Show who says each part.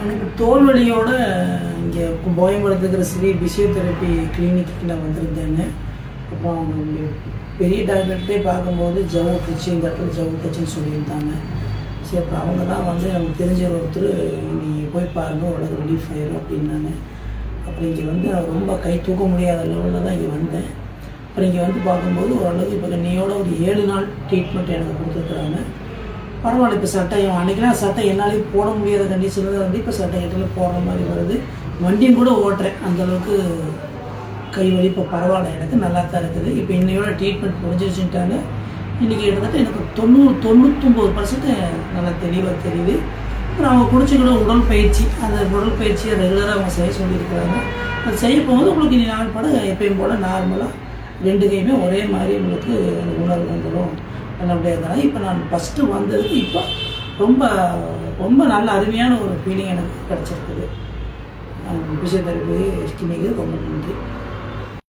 Speaker 1: எனக்கு தோல்வலியோட இங்கே போயம்பலத்தில் இருக்கிற ஸ்ரீ பிசியோதெரப்பி கிளினிக்கு நான் வந்திருந்தேங்க அப்புறம் அவங்க இங்க பெரிய டாக்டர்கிட்டே பார்க்கும்போது ஜவு தச்சு இந்த இடத்துல ஜவு தச்சுன்னு சொல்லியிருந்தாங்க சரி அப்புறம் அவங்க தான் வந்து நமக்கு தெரிஞ்ச ஒருத்தர் நீங்கள் போய் பாருங்கள் ஓரளவு ரிலீஃப் ஆயிரும் அப்படின்னாங்க அப்புறம் இங்கே வந்து நான் ரொம்ப கை தூக்க முடியாத லெவலில் தான் இங்கே வந்தேன் அப்புறம் இங்கே வந்து பார்க்கும்போது ஓரளவுக்கு இப்போ நீயோட ஒரு ஏழு நாள் ட்ரீட்மெண்ட் எனக்கு கொடுத்துருக்குறாங்க பரவாயில்ல இப்போ சட்டையும் அன்றைக்கெலாம் சட்டை என்னாலையும் போட முடியாத கண்டிஷனில் வந்து இப்போ சட்டை கட்டில் போடுற மாதிரி வருது வண்டியும் கூட ஓட்டுறேன் அந்த அளவுக்கு கை வலி இப்போ பரவாயில்ல எனக்கு நல்லா தான் இருக்குது இப்போ இன்னையோட ட்ரீட்மெண்ட் முடிஞ்சிருச்சுட்டாங்க இன்றைக்கி கிட்டத்தட்ட எனக்கு தொண்ணூறு தொண்ணூத்தொம்பது பர்சன்ட் நல்லா தெளிவாக தெரியுது அப்புறம் அவங்க குடிச்சுக்கிற உடல் பயிற்சி அந்த உடல் பயிற்சியை ரெகுலராக அவங்க செய்ய சொல்லியிருக்கிறாங்க அது செய்ய போகும்போது உங்களுக்கு இனி நாள் பட எப்பயும் போல் நார்மலாக ரெண்டு கையுமே ஒரே மாதிரி உங்களுக்கு அந்த உணர்வு வந்துடும் நல்லபடியாக இருந்தாங்க இப்போ நான் ஃபஸ்ட்டு வந்ததுக்கு இப்போ ரொம்ப ரொம்ப நல்ல அருமையான ஒரு ஃபீலிங் எனக்கு கிடச்சிருக்குது பிசியோதெரப்பி கிளினிக்கு ரொம்ப நன்றி